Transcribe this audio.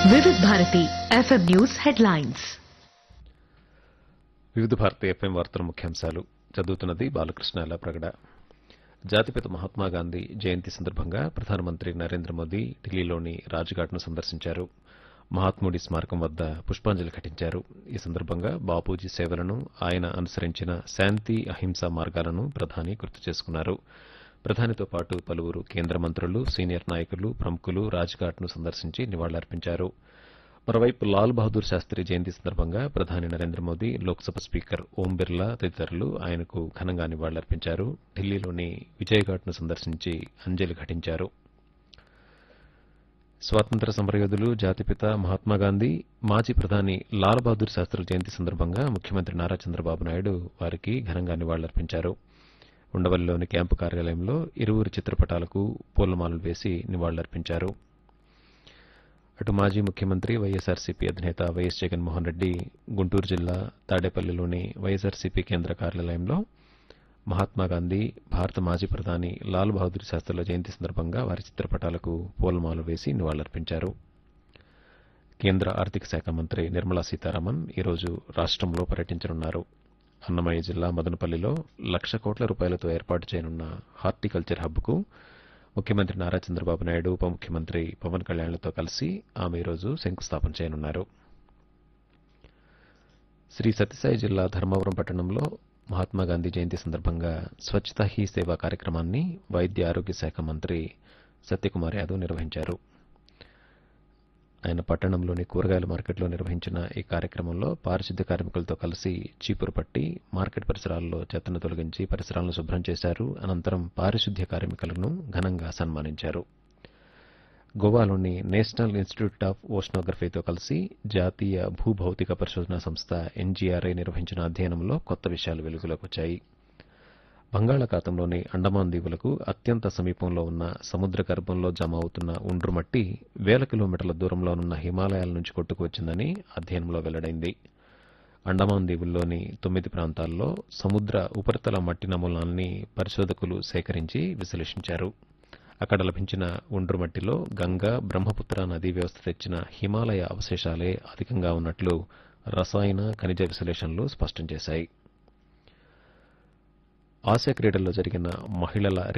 వివిధ Bharati FM news headlines వివిధ Bharati FM వార్తల ముఖ్యాంశాలు చదువుతున్నది బాలకృష్ణ ప్రగడ జాతిపిత మహాత్మా గాంధీ జయంతి సందర్భంగా ప్రధానమంత్రి నరేంద్ర మోదీ ఢిల్లీలోని రాజ్ఘాట్ను సందర్శించారు మహాత్ముడి స్మారకం వద్ద పుష్పాంజలి ఘటించారు ఈ సందర్భంగా బాపూజీ సేవలను ఆయన అనుసరించిన శాంతి అహింసా మార్గాలను ప్రధాని గుర్తు చేసుకున్నారు ప్రధానితో పాటు పలువురు కేంద్ర మంత్రులు సీనియర్ నాయకులు ప్రముఖులు రాజ్ఘాట్ను సందర్శించి నివాళులర్పించారు మరోవైపు లాల్ బహదూర్ శాస్త్రి జయంతి సందర్భంగా ప్రధాని నరేంద్ర మోదీ లోక్సభ స్పీకర్ ఓం బిర్లా తదితరులు ఆయనకు ఘనంగా నివాళులర్పించారు ఢిల్లీలోని విజయఘాట్ను సందర్శించి అంజలి ఘటించారు స్వాతంత్ర సమరయోధులు జాతిపిత మహాత్మాగాంధీ మాజీ ప్రధాని లాల్ బహదూర్ శాస్త్రి జయంతి సందర్భంగా ముఖ్యమంత్రి నారా చంద్రబాబు నాయుడు వారికి ఘనంగా నివాళులర్పించారు ఉండవల్లిలోని క్యాంపు కార్యాలయంలో ఇరువురి చిత్రపటాలకు పూలమాలలు వేసి నివాళులర్పించారు అటు మాజీ ముఖ్యమంత్రి వైఎస్ఆర్సీపీ అధినేత వైఎస్ జగన్మోహన్ రెడ్డి గుంటూరు జిల్లా తాడేపల్లిలోని వైఎస్ఆర్సీపీ కేంద్ర కార్యాలయంలో మహాత్మాగాంధీ భారత మాజీ ప్రధాని లాల్ బహదూర్ శాస్త్రుల జయంతి సందర్భంగా వారి చిత్రపటాలకు పూలమాలలు వేసి నివాళులర్పించారు కేంద్ర ఆర్థిక శాఖ మంత్రి నిర్మలా సీతారామన్ ఈరోజు రాష్ట్రంలో పర్యటించనున్నారు అన్నమయ్య జిల్లా మదనపల్లిలో లక్ష కోట్ల రూపాయలతో ఏర్పాటు చేయనున్న హార్టికల్చర్ హబ్కు ముఖ్యమంత్రి నారా చంద్రబాబు నాయుడు ఉప ముఖ్యమంత్రి పవన్ కళ్యాణ్లతో కలిసి ఆమె ఈరోజు శంకుస్థాపన చేయనున్నారు శ్రీ సత్యసాయి జిల్లా ధర్మవరం పట్టణంలో మహాత్మాగాంధీ జయంతి సందర్భంగా స్వచ్ఛతా హీ సేవా కార్యక్రమాన్ని వైద్య ఆరోగ్య శాఖ మంత్రి సత్యకుమార్ యాదవ్ నిర్వహించారు ఆయన పట్టణంలోని కూరగాయల మార్కెట్లో నిర్వహించిన ఈ కార్యక్రమంలో పారిశుద్ధ్య కార్మికులతో కలిసి చీపురు పట్టి మార్కెట్ పరిసరాల్లో చెత్తను తొలగించి పరిసరాలను శుభ్రం చేశారు అనంతరం పారిశుద్ధ్య కార్మికులను ఘనంగా సన్మానించారు గోవాలోని నేషనల్ ఇన్స్టిట్యూట్ ఆఫ్ ఓషనోగ్రఫీతో కలిసి జాతీయ భూభౌతిక పరిశోధనా సంస్థ ఎన్జీఆర్ఐ నిర్వహించిన అధ్యయనంలో కొత్త విషయాలు వెలుగులోకి వచ్చాయి బంగాళాఖాతంలోని అండమాన్ దీవులకు అత్యంత సమీపంలో ఉన్న సముద్ర గర్భంలో జమ అవుతున్న ఉండ్రు మట్టి వేల కిలోమీటర్ల దూరంలోనున్న హిమాలయాల నుంచి కొట్టుకువచ్చిందని అధ్యయనంలో వెల్లడైంది అండమాన్ దీవుల్లోని తొమ్మిది ప్రాంతాల్లో సముద్ర ఉపరితల మట్టి నమూనాల్ని పరిశోధకులు సేకరించి విశ్లేషించారు అక్కడ లభించిన ఒండ్రు మట్టిలో గంగా బ్రహ్మపుత్ర నదీ వ్యవస్థ తెచ్చిన హిమాలయ అవశేషాలే అధికంగా ఉన్నట్లు రసాయన ఖనిజ విశ్లేషణలు స్పష్టం చేశాయి ఆసియా క్రీడల్లో జరిగిన మహిళల